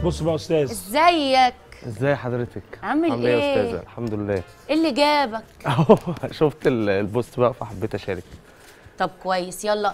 بص بقى يا استاذ ازيك ازاي حضرتك عامل عامله ايه إيه؟ يا استاذه الحمد لله ايه اللي جابك اهو شفت ال- البوست بقى فحبيت اشارك طب كويس يلا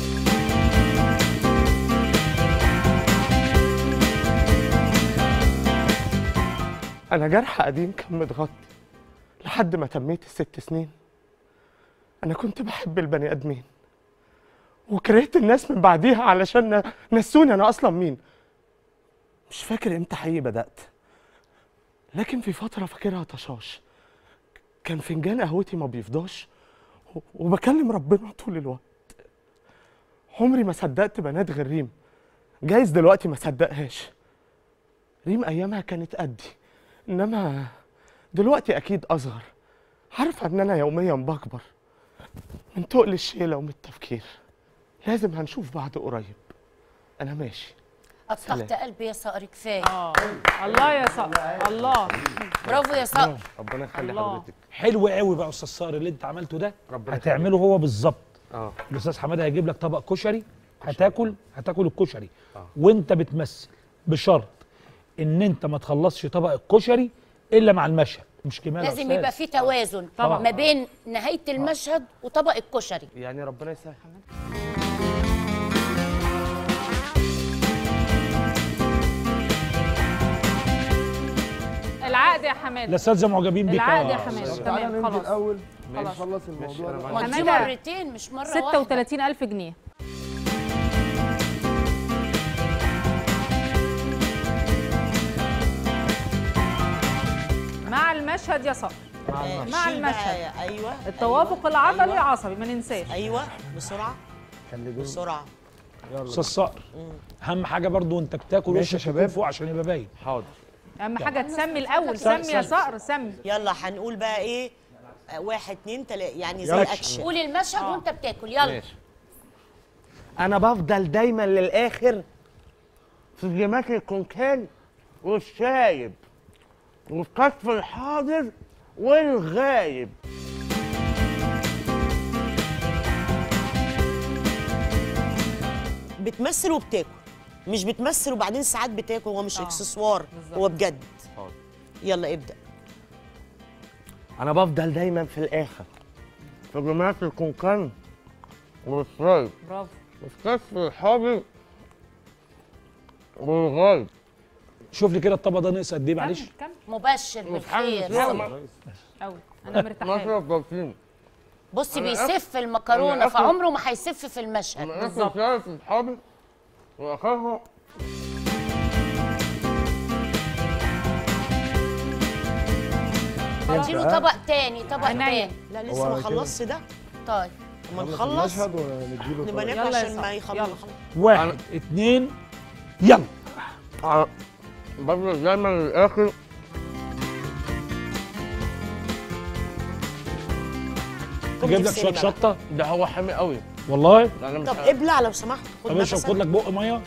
انا جرح قديم كان متغطي لحد ما تميت الست سنين انا كنت بحب البني ادمين وكرهت الناس من بعديها علشان ن- نسوني انا اصلا مين مش فاكر امتى حقيقي بدات لكن في فتره فاكرها طشاش كان فنجان قهوتي ما بيفضاش و- وبكلم ربنا طول الوقت عمري ما صدقت بنات غير ريم جايز دلوقتي ما صدقهاش ريم ايامها كانت قدي انما دلوقتي اكيد اصغر عارفه ان انا يوميا بكبر من تقل الشيله ومن التفكير لازم هنشوف بعض قريب انا ماشي قطعت سلام. قلبي يا صقر كفايه اه الله يا صقر الله برافو يا صقر ربنا يخلي الله. حضرتك حلو قوي بقى يا استاذ صقر اللي انت عملته ده ربنا هتعمله هو بالظبط اه الاستاذ حماده هيجيب لك طبق كشري هتاكل هتاكل الكشري آه. وانت بتمثل بشرط ان انت ما تخلصش طبق الكشري الا مع المشهد مش كمال يا لازم أستاذ. يبقى في توازن طبعا. ما بين نهايه المشهد وطبق الكشري يعني ربنا يسهل العقد يا حماده الاساتذه معجبين بيك العقد يا آه. حماده تعالى تمام ننزل خلاص الاول خلاص. نخلص الموضوع ده ما دي حمادة. مرتين مش مره واحده 36000 جنيه مع المشهد يا صقر مع شيل المشهد. بقى ايوه التوافق العضلي العصبي ما ننساش ايوه بسرعه بسرعه استاذ صقر اهم حاجه برضو وانت بتاكل ماشي يا وشك يكون شباب. فوق عشان يبقى باين حاضر اهم حاجه تسمي الاول سم- سمي يا سم. صقر سمي يلا هنقول بقى ايه آه، واحد اتنين تلاته يعني زي يلا. الاكشن قول المشهد وانت بتاكل يلا ماشي انا بفضل دايما للاخر في جماعه الكونكان والشايب وفي كشف الحاضر والغايب بتمثل وبتاكل مش بتمثل وبعدين ساعات بتاكل هو مش آه، اكسسوار بالظبط. هو بجد حاضر. يلا ابدا انا بفضل دايما في الاخر في جماعه الكونكان والشايب برافو وفي كشف الحاضر والغايب شوف لي كده الطبق ده ناقص قد ايه معلش كمل كمل مبشر بالخير قوي انا مرتاحه له. مصرف بطين بص أنا بيسف أنا المكرونه آكل- فعمره ما هيسف في المشهد انا اكل شايف اصحابي واخرها اديله طبق تاني طبق عينيا. تاني لا لسه ما هو خلصش ده طيب لما نخلص المشهد ونديله نبقى طبق. ناكل يلا يا عشان ما صاحبي، يخلص يلا. واحد اتنين يلا أنا بفضل دايما للاخر اجيب لك نفسنا شويه بقى. شطه ده هو حامي قوي والله انا مش طب عارف. ابلع لو سمحت خد طب اشرب نفسك. خد لك بق ميه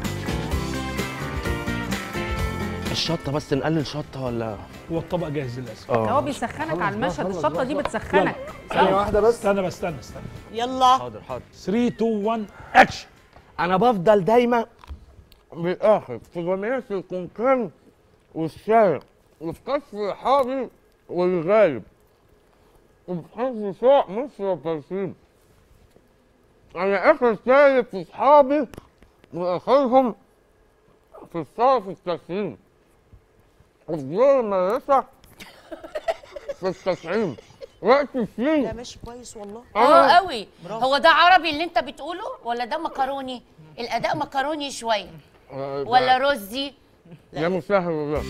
الشطه بس نقلل شطه ولا هو الطبق جاهز للاسف ده هو اه بيسخنك على بقى، المشهد خلص الشطه بقى، دي خلص. بتسخنك ثانية واحدة بس استنى بس استنى استنى يلا حاضر حاضر 3 2 1 اكشن انا بفضل دايما بالاخر في جمعيه الكونكان والشارع وفي كشف الحاضر والغالب وفي حفظ شوق مصر وترسيم انا اخر شايف في اصحابي واخرهم في الصرف التسليم وفي دور المدرسه في التسعيم وقت السين لا ماشي كويس والله اه قوي برافو. هو ده عربي اللي انت بتقوله ولا ده مكروني الاداء مكروني شويه ولا رزي يا مسهل والله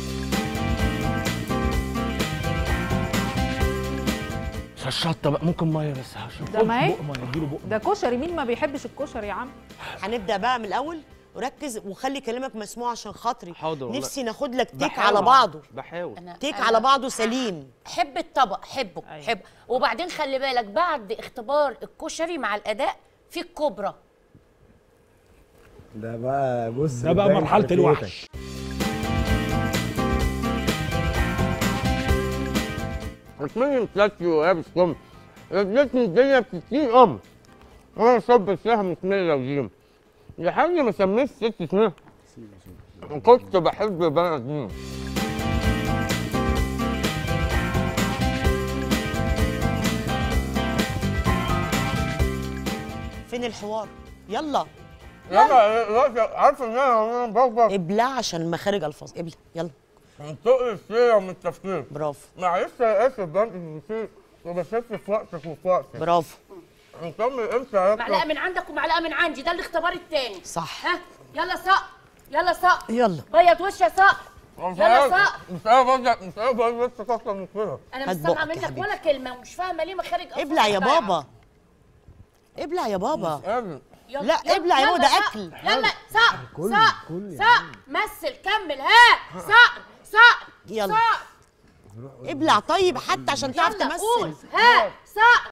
الشطه بقى ممكن ميه بس هشرب ده ما هي بق ميه اديله بق ده كشري مين ما بيحبش الكشري يا عم هنبدا بقى من الاول وركز وخلي كلامك مسموع عشان خاطري حاضر والله. نفسي ناخد لك تيك بحاول. على بعضه بحاول انا تيك أنا على بعضه سليم حب الطبق حبه أيوة. حبه وبعدين خلي بالك بعد اختبار الكشري مع الاداء في الكبرى ده بقى بص ده بقى بتبين مرحله حرفيتك. الوحش اتمنى تلاقي وقابس كم رجلتني الدنيا بتكتير ام وانا صب فيها من اسمي لو جيم لحد ما سميت ست سنين كنت بحب بني ادمين فين الحوار يلا يلا دلوقتي عارفه ان انا بكبر ابلع عشان مخارج الفاظ ابلع يلا من تقل السيره ومن التفكير برافو معلش يا اسف بنت في وبشوف في وقتك وفي وقتك برافو نكمل امتى يا معلقه أكرم؟ من عندك ومعلقه من عندي ده الاختبار التاني صح ها يلا صق يلا صق يلا بيض وش يا صق مش يلا عارف صق مش عارف ارجع مش عارف ارجع بس اكتر من كده انا هات مش سامعه بقك يا منك حبيبي. ولا كلمه ومش فاهمه ليه مخارج ألفاظ ابلع يا ضايعة. بابا ابلع يا بابا قابل يلا لا، يلا، ابلع يا يلا بابا، ده صق. أكل. يلا صق كل- صق كل يا صق مثل كمل ها صق صق يلا. صق ابلع طيب حتى عشان تعرف يلا قول تمثل ها صق